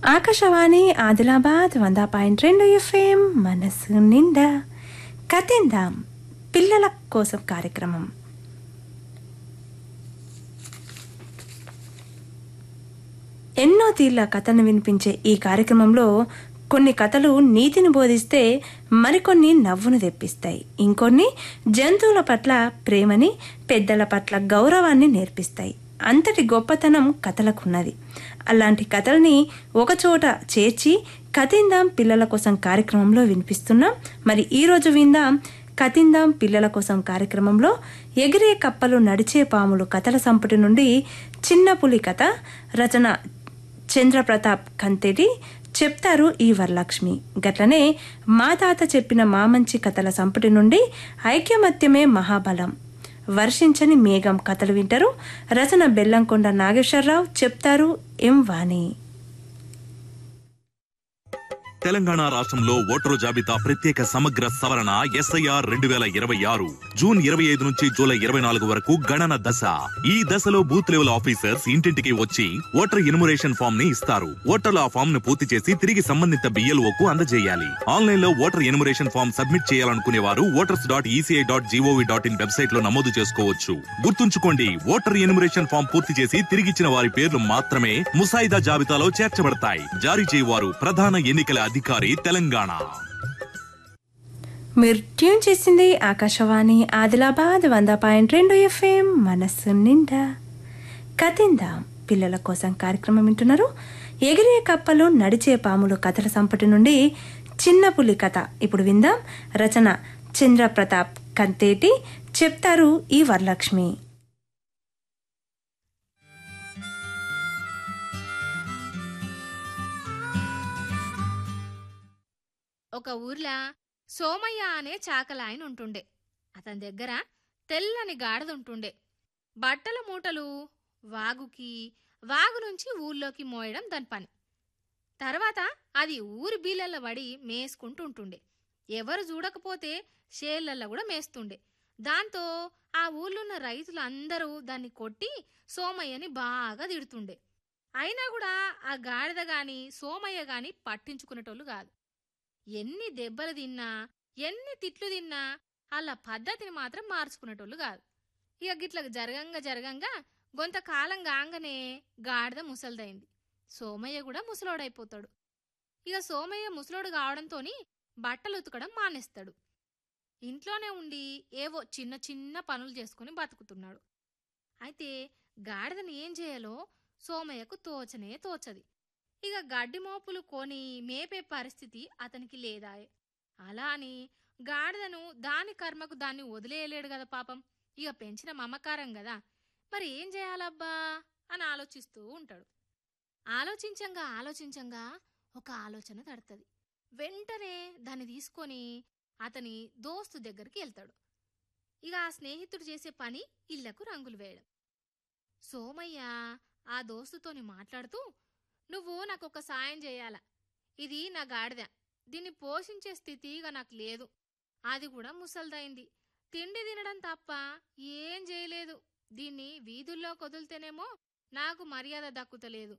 ఆకాశవాణి ఆదిలాబాద్ వంద పాయింట్ రెండు ఎఫ్ఎం మనసు నిండా కతిందాం పిల్లల కోసం కార్యక్రమం ఎన్నో తీర్ల కథను వినిపించే ఈ కార్యక్రమంలో కొన్ని కథలు నీతిని బోధిస్తే మరికొన్ని నవ్వును తెప్పిస్తాయి ఇంకొన్ని జంతువుల పట్ల ప్రేమని పెద్దల పట్ల గౌరవాన్ని నేర్పిస్తాయి అంతటి గొప్పతనం కథలకున్నది అలాంటి కథల్ని ఒకచోట చేర్చి కథిందాం పిల్లల కోసం కార్యక్రమంలో వినిపిస్తున్నాం మరి ఈ రోజు విందాం కథిందాం పిల్లల కోసం కార్యక్రమంలో ఎగిరే కప్పలు నడిచే పాములు కథల సంపుటి నుండి చిన్న పులి కథ రచన చంద్రప్రతాప్ కంతేటి చెప్తారు ఈ వరలక్ష్మి గట్లనే మా తాత చెప్పిన మామంచి కథల సంపుటి నుండి ఐక్యమత్యమే మహాబలం వర్షించని మేఘం కథలు వింటారు రచన బెల్లంకొండ నాగేశ్వరరావు చెప్తారు ఎం వాణి తెలంగాణ రాష్ట్రంలో ఓటరు జాబితా ప్రత్యేక సమగ్ర సవరణ ఎస్ఐఆర్ రెండు వేల ఇరవై ఆరు జూన్ ఇరవై ఐదు నుంచి జూలై ఇరవై నాలుగు వరకు గణన దశ ఈ దశలో బూత్ లెవెల్ ఆఫీసర్స్ ఇంటింటికి వచ్చి ఓటర్ ఎన్యుమరేషన్ ఫామ్ ని ఇస్తారు ఓటర్లు ఆ ఫామ్ ను పూర్తి చేసి తిరిగి సంబంధిత బిఎల్ఓ కు అందజేయాలి ఆన్లైన్ లో ఓటర్ ఎన్యుమరేషన్ ఫామ్ సబ్మిట్ చేయాలనుకునే వారు voters dot ECI dot gov dot in website లో నమోదు చేసుకోవచ్చు గుర్తుంచుకోండి ఓటర్ ఎన్యుమరేషన్ ఫామ్ పూర్తి చేసి తిరిగిచ్చిన వారి పేర్లు మాత్రమే ముసాయిదా జాబితాలో చేర్చబడతాయి జారీ చేయవారు ప్రధాన ఎన్నికల అధికారి తెలంగాణ మీరు ట్యూన్ చేసింది ఆకాశవాణి ఆదిలాబాద్ వంద పాయింట్ రెండు ఎఫ్ఎం మనస్సు నిండా కథిందాం పిల్లల కోసం కార్యక్రమం వింటున్నారు ఎగిరే కప్పలు నడిచే పాములు కథల సంపటి నుండి చిన్న పులి కథ ఇప్పుడు విందాం రచన చంద్ర ప్రతాప్ కంతేటి చెప్తారు ఈ వరలక్ష్మి ఒక ఊర్లా సోమయ్య అనే చాకలాయన ఉంటుండే అతని దగ్గర తెల్లని గాడిదుంటుండే బట్టల మూటలు వాగుకి వాగు నుంచి ఊర్లోకి మోయడం దాని పని తర్వాత అది ఊరి బీలల్ల పడి మేసుకుంటూ ఉంటుండే ఎవరు చూడకపోతే షేర్లల్లో కూడా మేస్తుండే దాంతో ఆ ఊర్లున్న రైతులు అందరూ దాన్ని కొట్టి సోమయ్యని బాగా తిడుతుండే అయినా కూడా ఆ గాడిద గాని సోమయ్య గాని పట్టించుకునేటోళ్ళు కాదు ఎన్ని దెబ్బలు తిన్నా ఎన్ని తిట్లు తిన్నా అలా పద్ధతిని మాత్రం మార్చుకునేటోళ్ళు కాదు ఇక గిట్ల జరగంగా జరగంగా కొంతకాలం కాగానే గాడిద ముసలిదైంది సోమయ్య కూడా ముసలోడైపోతాడు ఇక సోమయ్య ముసలోడు కావడంతోని బట్టలు ఉతకడం మానేస్తాడు ఇంట్లోనే ఉండి ఏవో చిన్న చిన్న పనులు చేసుకుని బతుకుతున్నాడు అయితే గాడిదని ఏం చేయాలో సోమయ్యకు తోచనే తోచది ఇక గడ్డి మోపులు కొని మేపే పరిస్థితి అతనికి లేదాయే అలా అని గాడిదను దాని కర్మకు దాన్ని వదిలేయలేడు కదా పాపం ఇక పెంచిన మమకారం కదా మరి ఏం చేయాలబ్బా అని ఆలోచిస్తూ ఉంటాడు ఆలోచించంగా ఆలోచించంగా ఒక ఆలోచన తడుతుంది వెంటనే దాన్ని తీసుకొని అతని దోస్తు దగ్గరికి వెళ్తాడు ఇక ఆ స్నేహితుడు చేసే పని ఇళ్లకు రంగులు వేయడం సోమయ్య ఆ దోస్తుతోని మాట్లాడుతూ నువ్వు నాకు ఒక సాయం చేయాల ఇది నా గాడిద దీన్ని పోషించే స్థితి ఇక నాకు లేదు అది కూడా ముసల్దైంది తిండి తినడం తప్ప ఏం చేయలేదు దీన్ని వీధుల్లో కొదిలితేనేమో నాకు మర్యాద దక్కుతలేదు